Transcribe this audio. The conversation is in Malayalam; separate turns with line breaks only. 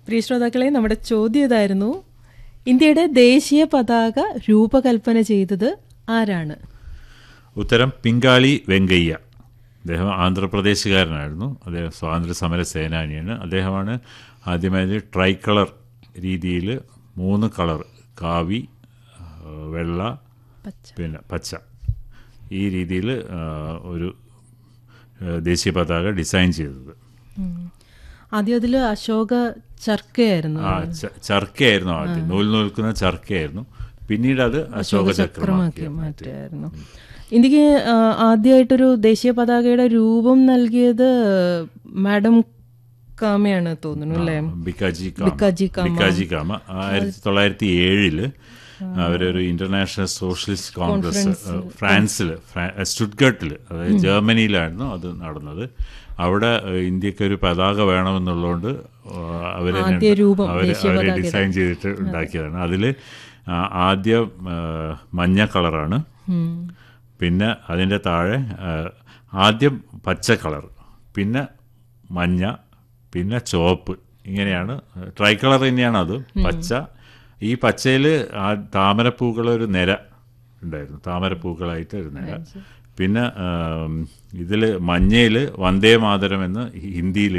പ്രിയ ശ്രോതാക്കളെ നമ്മുടെ ചോദ്യം ഇതായിരുന്നു ഇന്ത്യയുടെ ദേശീയ പതാക രൂപകൽപ്പന ചെയ്തത് ആരാണ്
ഉത്തരം പിങ്കാളി വെങ്കയ്യ അദ്ദേഹം ആന്ധ്രാപ്രദേശുകാരനായിരുന്നു അദ്ദേഹം സ്വാതന്ത്ര്യ സമര സേനാനിയാണ് അദ്ദേഹമാണ് ആദ്യമായത് ട്രൈ കളർ രീതിയിൽ മൂന്ന് കളർ കാവി ആ, വെള്ള
പച്ച
പിന്നെ പച്ച ഈ രീതിയിൽ ഒരു ആ, ദേശീയ പതാക ഡിസൈൻ ചെയ്തത്
ഉം. ആദ്യം അതിൽ അശോക ചർക്കയായിരുന്നു
ആ ച- ചർക്കയായിരുന്നു ആദ്യം നൂൽ നൂൽക്കുന്ന ചർക്കയായിരുന്നു പിന്നീട് അത് അശോക ചക്രമാക്കി
ചക്രമാക്കി മാറ്റിയായിരുന്നു ഇന്ത്യക്ക് ആ, ആദ്യമായിട്ടൊരു ദേശീയ പതാകയുടെ രൂപം നൽകിയത് മാഡം കാമയാണ് തോന്നുന്നു അല്ലേ
ബിക്കാജി
ബിക്കാജി കാമ.
ബിക്കാജി കാമ ആയിരത്തി തൊള്ളായിരത്തി ഏഴില് അവരൊരു ഇന്റർനാഷണൽ സോഷ്യലിസ്റ്റ് കോൺഗ്രസ് ഫ്രാൻസിൽ സ്റ്റുഡ്ഗട്ടിൽ അതായത് ജർമ്മനിയിലായിരുന്നു അത് നടന്നത് അവിടെ ഏഹ്, ഇന്ത്യക്ക് ഒരു പതാക വേണമെന്നുള്ളതുകൊണ്ട് അവർ
ആദ്യ രൂപം
അവർ
ദേശീയ
അവർ
പതാകയുടെ.
ഡിസൈൻ ചെയ്തിട്ട് ഉണ്ടാക്കിയതാണ് അതിൽ ആദ്യം ആ, മഞ്ഞ കളറാണ്
ഉം.
പിന്നെ അതിൻ്റെ താഴെ ആ, ആദ്യം പച്ച കളർ പിന്നെ മഞ്ഞ പിന്നെ ചുവപ്പ് ഇങ്ങനെയാണ് ട്രൈ കളർ തന്നെയാണ് അത് പച്ച ഈ പച്ചയിൽ ആ താമരപ്പൂക്കൾ ഒരു നിര ഉണ്ടായിരുന്നു താമരപ്പൂക്കളായിട്ട് ഒരു നിര പിന്നെ ഇതിൽ മഞ്ഞയിൽ വന്ദേ മാതരം എന്ന് ഹിന്ദിയിൽ